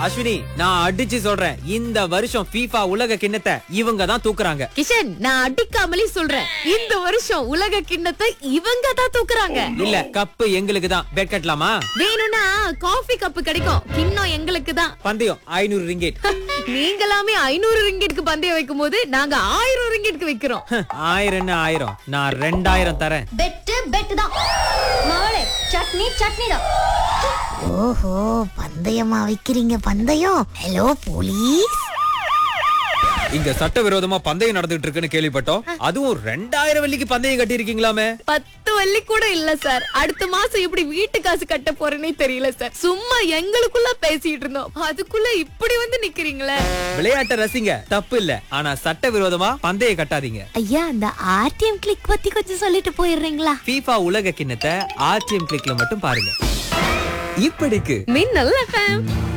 அஸ்வினி நான் அடிச்சு சொல்றேன் இந்த வருஷம் FIFA உலக கிண்ணத்தை இவங்க தான் தூக்குறாங்க கிஷன் நான் அடிக்காமலே சொல்றேன் இந்த வருஷம் உலக கிண்ணத்தை இவங்க தான் தூக்குறாங்க இல்ல கப்பு எங்களுக்கு தான் பெட் கட்டலாமா வேணும்னா காஃபி கப் கிடைக்கும் கிண்ணம் எங்களுக்கு தான் பந்தயம் ஐநூறு ரிங்கெட் நீங்களாமே ஐநூறு ரிங்கிட்க்கு பந்தயம் வைக்கும் போது நாங்க ஆயிரம் ரிங்கிட்க்கு வைக்கிறோம் ஆயிரம் என்ன ஆயிரம் நான் ரெண்டாயிரம் தரேன் பெட்டு பெட்டு தான் மகளே சட்னி சட்னி தான் ஓஹோ பந்தயமா வைக்கிறீங்க பந்தயம் ஹலோ போலீஸ் இங்க சட்டவிரோதமா பந்தயம் நடந்துட்டு இருக்குன்னு கேள்விப்பட்டோம் அதுவும் ரெண்டாயிரம் வெள்ளிக்கு பந்தயம் கட்டி இருக்கீங்களாமே பத்து வள்ளி கூட இல்ல சார் அடுத்த மாசம் எப்படி வீட்டு காசு கட்ட போறேனே தெரியல சார் சும்மா எங்களுக்குள்ள பேசிட்டு இருந்தோம் அதுக்குள்ள இப்படி வந்து நிக்கிறீங்களே விளையாட்டை ரசிங்க தப்பு இல்ல ஆனா சட்டவிரோதமா பந்தயம் கட்டாதீங்க ஐயா அந்த ஆர்டிஎம் கிளிக் பத்தி கொஞ்சம் சொல்லிட்டு போயிடுறீங்களா FIFA உலக கிண்ணத்தை ஆர்டிஎம் கிளிக்ல மட்டும் பாருங்க இப்படிக்கு மின்னல் எஃப்எம்